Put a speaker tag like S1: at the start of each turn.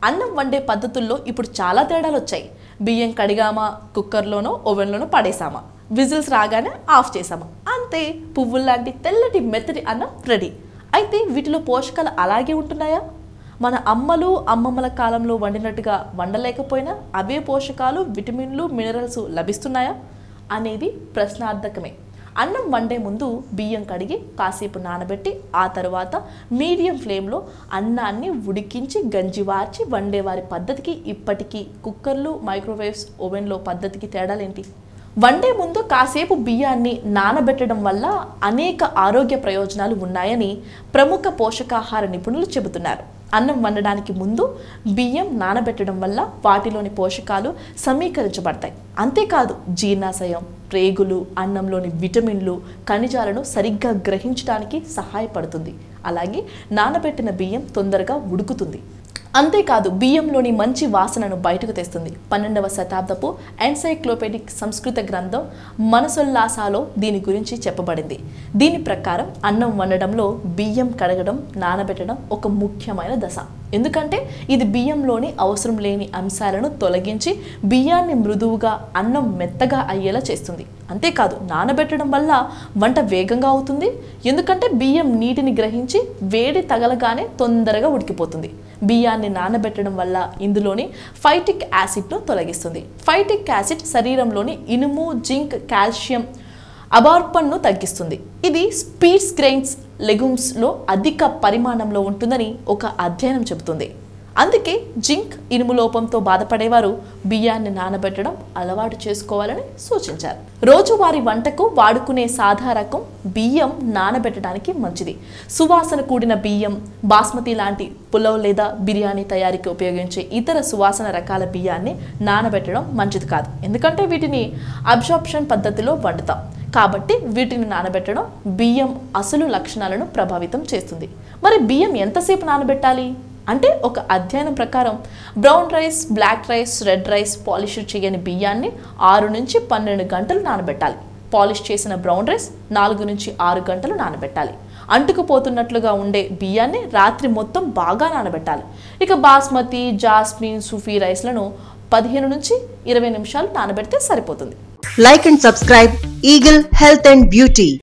S1: అన్నం వండే పద్ధతుల్లో ఇప్పుడు చాలా తేడాలు వచ్చాయి బియ్యం కడిగామా కుక్కర్లోనో ఓవెన్లోనో పడేసామా విజిల్స్ రాగానే ఆఫ్ చేసామా అంతే పువ్వుల్లాంటి తెల్లటి మెత్తటి అన్నం రెడీ అయితే వీటిలో పోషకాలు అలాగే ఉంటున్నాయా మన అమ్మలు అమ్మమ్మల కాలంలో వండినట్టుగా వండలేకపోయినా అవే పోషకాలు విటమిన్లు మినరల్స్ లభిస్తున్నాయా అనేది ప్రశ్నార్థకమే అన్నం వండే ముందు బియ్యం కడిగి కాసేపు నానబెట్టి ఆ తర్వాత మీడియం ఫ్లేమ్లో అన్నాన్ని ఉడికించి గంజి వార్చి వండేవారి పద్ధతికి ఇప్పటికీ కుక్కర్లు మైక్రోవేవ్స్ ఓవెన్లో పద్ధతికి తేడాలేంటి వండే ముందు కాసేపు బియ్యాన్ని నానబెట్టడం వల్ల అనేక ఆరోగ్య ప్రయోజనాలు ఉన్నాయని ప్రముఖ పోషకాహార నిపుణులు చెబుతున్నారు అన్నం వండడానికి ముందు బియ్యం నానబెట్టడం వల్ల వాటిలోని పోషకాలు సమీకరించబడతాయి అంతేకాదు జీర్ణాశయం రేగులు అన్నంలోని విటమిన్లు ఖనిజాలను సరిగ్గా గ్రహించడానికి సహాయపడుతుంది అలాగే నానబెట్టిన బియ్యం తొందరగా ఉడుకుతుంది అంతేకాదు బియ్యంలోని మంచి వాసనను బయటకు తెస్తుంది పన్నెండవ శతాబ్దపు ఎన్సైక్లోపెడిక్ సంస్కృత గ్రంథం మనసొల్లాసాలో దీని గురించి చెప్పబడింది దీని ప్రకారం అన్నం వండడంలో బియ్యం కడగడం నానబెట్టడం ఒక ముఖ్యమైన దశ ఎందుకంటే ఇది బియ్యంలోని అవసరం లేని అంశాలను తొలగించి బియ్యాన్ని మృదువుగా అన్నం మెత్తగా అయ్యేలా చేస్తుంది అంతేకాదు నానబెట్టడం వల్ల వంట వేగంగా అవుతుంది ఎందుకంటే బియ్యం నీటిని గ్రహించి వేడి తగలగానే తొందరగా ఉడికిపోతుంది బియ్యాన్ని నానబెట్టడం వల్ల ఇందులోని ఫైటిక్ యాసిడ్ను తొలగిస్తుంది ఫైటిక్ యాసిడ్ శరీరంలోని ఇనుము జింక్ కాల్షియం అబార్పన్ను తగ్గిస్తుంది ఇది స్పీడ్స్ గ్రెయిన్స్ లెగుమ్స్లో అధిక పరిమాణంలో ఉంటుందని ఒక అధ్యయనం చెబుతుంది అందుకే జింక్ ఇనుము లోపంతో బాధపడేవారు బియ్యాన్ని నానబెట్టడం అలవాటు చేసుకోవాలని సూచించారు రోజువారీ వంటకు వాడుకునే సాదా రకం బియ్యం నానబెట్టడానికి మంచిది సువాసన కూడిన బియ్యం బాస్మతి లాంటి పులవ్ లేదా బిర్యానీ తయారీకి ఉపయోగించే ఇతర సువాసన రకాల బియ్యాన్ని నానబెట్టడం మంచిది కాదు ఎందుకంటే వీటిని అబ్జార్ప్షన్ పద్ధతిలో వండుతాం కాబట్టి వీటిని నానబెట్టడం బియ్యం అసలు లక్షణాలను ప్రభావితం చేస్తుంది మరి బియ్యం ఎంతసేపు నానబెట్టాలి అంటే ఒక అధ్యయనం ప్రకారం brown rice black rice red rice polish చేయని బియ్యాన్ని ఆరు నుంచి పన్నెండు గంటలు నానబెట్టాలి పాలిష్ చేసిన బ్రౌన్ రైస్ నాలుగు నుంచి ఆరు గంటలు నానబెట్టాలి అంటుకుపోతున్నట్లుగా ఉండే బియ్యాన్ని రాత్రి మొత్తం బాగా నానబెట్టాలి ఇక బాస్మతి జాస్మిన్ సూఫీ రైస్లను పదిహేను నుంచి ఇరవై నిమిషాలు నానబెడితే సరిపోతుంది
S2: Like and subscribe Eagle Health and Beauty.